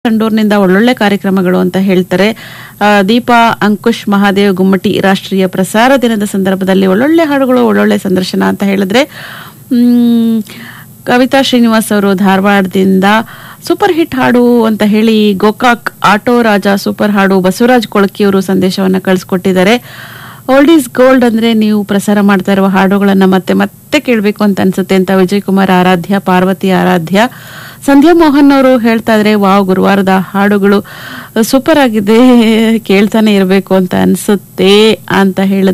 ಸಂಡೂರ್ನಿಂದ ಒಳ್ಳೊಳ್ಳೆ ಕಾರ್ಯಕ್ರಮಗಳು ಅಂತ ಹೇಳ್ತಾರೆ ಆ, ದೀಪಾ ಅಂಕುಶ್ ಮಹಾದೇವ್ ಗುಮ್ಮಟಿ ರಾಷ್ಟ್ರೀಯ ಪ್ರಸಾರ ದಿನದ ಸಂದರ್ಭದಲ್ಲಿ ಒಳ್ಳೊಳ್ಳೆ ಹಾಡುಗಳು ಒಳ್ಳೊಳ್ಳೆ ಸಂದರ್ಶನ ಅಂತ ಹೇಳಿದ್ರೆ ಮ್, ಕವಿತಾ ಶ್ರೀನಿವಾಸ್ ಅವರು ಧಾರವಾಡದಿಂದ ಸೂಪರ್ ಹಿಟ್ ಹಾಡು ಅಂತ ಹೇಳಿ ಗೋಕಾಕ್ ಆಟೋ ರಾಜ ಸೂಪರ್ ಹಾಡು ಬಸವರಾಜ್ ಕೊಳಕಿ ಅವರು ಸಂದೇಶವನ್ನ ಕಳಿಸ್ಕೊಟ್ಟಿದ್ದಾರೆ ಓಲ್ಡ್ ಈಸ್ ಗೋಲ್ಡ್ ಅಂದ್ರೆ ನೀವು ಪ್ರಸಾರ ಮಾಡ್ತಾ ಇರುವ ಹಾಡುಗಳನ್ನ ಮತ್ತೆ ಮತ್ತೆ ಕೇಳಬೇಕು ಅಂತ ಅನ್ಸುತ್ತೆ ಅಂತ ವಿಜಯ್ ಕುಮಾರ್ ಆರಾಧ್ಯ ಪಾರ್ವತಿ ಆರಾಧ್ಯ ಸಂಧ್ಯಾ ಮೋಹನ್ ಅವರು ಹೇಳ್ತಾ ಇದ್ರೆ ವಾವ್ ಗುರುವಾರದ ಹಾಡುಗಳು ಸೂಪರ್ ಆಗಿದೆ ಕೇಳ್ತಾನೆ ಇರಬೇಕು ಅಂತ ಅನ್ಸುತ್ತೆ ಅಂತ ಹೇಳಿದ್ರೆ